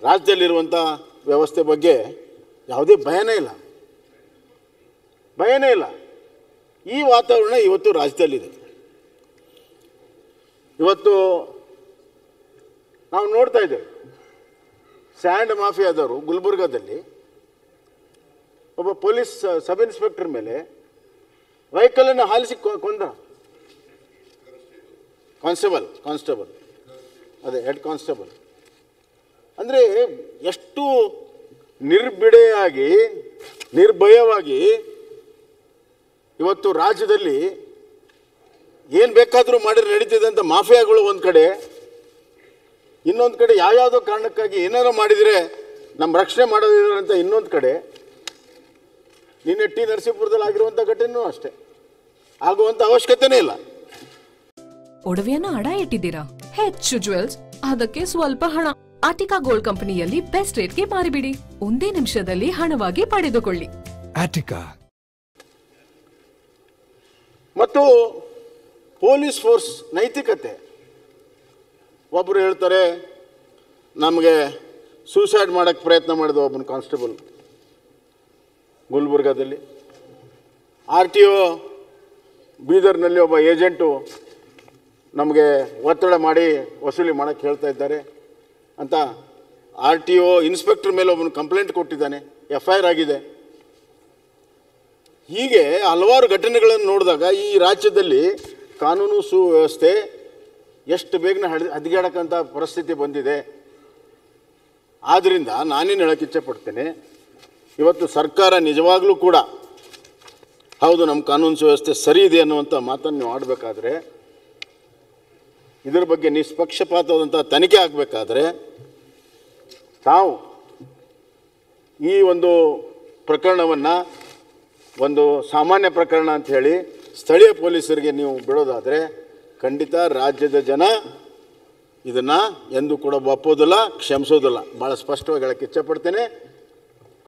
ರಾಜ್ಯದಲ್ಲಿರುವಂಥ ವ್ಯವಸ್ಥೆ ಬಗ್ಗೆ ಯಾವುದೇ ಭಯನೇ ಇಲ್ಲ ಭಯನೇ ಇಲ್ಲ ಈ ವಾತಾವರಣ ಇವತ್ತು ರಾಜ್ಯದಲ್ಲಿದೆ ಇವತ್ತು ನಾವು ನೋಡ್ತಾ ಇದ್ದೇವೆ ಸ್ಯಾಂಡ್ ಮಾಫಿಯಾದವರು ಗುಲ್ಬರ್ಗಾದಲ್ಲಿ ಒಬ್ಬ ಪೊಲೀಸ್ ಸಬ್ ಇನ್ಸ್ಪೆಕ್ಟರ್ ಮೇಲೆ ವೆಹಿಕಲನ್ನು ಹಾಲಿಸಿ ಕೊ- ಕೊಂದ ಕಾನ್ಸ್ಟೇಬಲ್ ಕಾನ್ಸ್ಟೇಬಲ್ ಅದೇ ಹೆಡ್ ಕಾನ್ಸ್ಟೇಬಲ್ ಅಂದರೆ ಎಷ್ಟು ನಿರ್ಬಿಡೆಯಾಗಿ ನಿರ್ಭಯವಾಗಿ ಇವತ್ತು ರಾಜ್ಯದಲ್ಲಿ ಏನು ಬೇಕಾದರೂ ಮಾಡಿದ್ರೆ ನಡೀತಿದೆ ಅಂತ ಮಾಫಿಯಾಗಳು ಒಂದು ಕಡೆ ಇನ್ನೊಂದು ಕಡೆ ಯಾವ್ಯಾವುದೋ ಕಾರಣಕ್ಕಾಗಿ ಏನಾರು ಮಾಡಿದರೆ ನಮ್ಮ ರಕ್ಷಣೆ ಮಾಡೋದಿಲ್ಲ ಅಂತ ಇನ್ನೊಂದು ಕಡೆ ನಿನ್ನೆ ಟಿ ನರಸೀಪುರದಲ್ಲಿ ಆಗಿರುವಂಥ ಘಟನೆಯೂ ಅಷ್ಟೇ ಆಗುವಂಥ ಅವಶ್ಯಕತೆನೇ ಇಲ್ಲ ಒಡವೆಯನ್ನ ಅಡ ಇಟ್ಟಿದ್ದೀರಾ ಹೆಚ್ಚು ಜುವೆಲ್ಸ್ ಅದಕ್ಕೆ ಸ್ವಲ್ಪ ಹಣ ಆಟಿಕಾ ಗೋಲ್ಡ್ ಕಂಪನಿಯಲ್ಲಿ ಬೆಸ್ಟ್ ರೇಟ್ಗೆ ಮಾರಿಬಿಡಿ ಒಂದೇ ನಿಮಿಷದಲ್ಲಿ ಹಣವಾಗಿ ಪಡೆದುಕೊಳ್ಳಿ Attica. ಮತ್ತು ಪೊಲೀಸ್ ಫೋರ್ಸ್ ನೈತಿಕತೆ ಒಬ್ಬರು ಹೇಳ್ತಾರೆ ನಮಗೆ ಸೂಸೈಡ್ ಮಾಡೋಕ್ಕೆ ಪ್ರಯತ್ನ ಮಾಡಿದ ಒಬ್ಬನ ಕಾನ್ಸ್ಟೇಬಲ್ ಗುಲ್ಬರ್ಗಾದಲ್ಲಿ ಆರ್ ಟಿ ಒ ಬೀದರ್ನಲ್ಲಿ ಒಬ್ಬ ಏಜೆಂಟು ನಮಗೆ ಒತ್ತಡ ಮಾಡಿ ವಸೂಲಿ ಮಾಡೋಕ್ಕೆ ಹೇಳ್ತಾ ಇದ್ದಾರೆ ಅಂತ ಆರ್ ಟಿ ಒ ಇನ್ಸ್ಪೆಕ್ಟರ್ ಮೇಲೆ ಒಬ್ಬನು ಕಂಪ್ಲೇಂಟ್ ಕೊಟ್ಟಿದ್ದಾನೆ ಎಫ್ ಐ ಆರ್ ಆಗಿದೆ ಹೀಗೆ ಹಲವಾರು ಘಟನೆಗಳನ್ನು ನೋಡಿದಾಗ ಈ ರಾಜ್ಯದಲ್ಲಿ ಕಾನೂನು ಸುವ್ಯವಸ್ಥೆ ಎಷ್ಟು ಬೇಗನೆ ಹಡ್ ಹದಿಗೆಡಕ್ಕಂಥ ಪರಿಸ್ಥಿತಿ ಬಂದಿದೆ ಆದ್ದರಿಂದ ನಾನೇನು ಹೇಳಕ್ಕೆ ಇಚ್ಛೆಪಡ್ತೇನೆ ಇವತ್ತು ಸರ್ಕಾರ ನಿಜವಾಗ್ಲೂ ಕೂಡ ಹೌದು ನಮ್ಮ ಕಾನೂನು ಸುವ್ಯವಸ್ಥೆ ಸರಿ ಇದೆ ಅನ್ನುವಂಥ ಮಾತನ್ನು ನೀವು ಆಡಬೇಕಾದ್ರೆ ಇದರ ಬಗ್ಗೆ ನಿಷ್ಪಕ್ಷಪಾತವಾದಂಥ ತನಿಖೆ ಆಗಬೇಕಾದ್ರೆ ತಾವು ಈ ಒಂದು ಪ್ರಕರಣವನ್ನು ಒಂದು ಸಾಮಾನ್ಯ ಪ್ರಕರಣ ಅಂತ ಹೇಳಿ ಸ್ಥಳೀಯ ಪೊಲೀಸರಿಗೆ ನೀವು ಬಿಡೋದಾದರೆ ಖಂಡಿತ ರಾಜ್ಯದ ಜನ ಇದನ್ನು ಎಂದೂ ಕೂಡ ಒಪ್ಪೋದಿಲ್ಲ ಕ್ಷಮಿಸೋದಿಲ್ಲ ಭಾಳ ಸ್ಪಷ್ಟವಾಗಿ ಹೇಳಕ್ಕೆ ಇಚ್ಛಪಡ್ತೇನೆ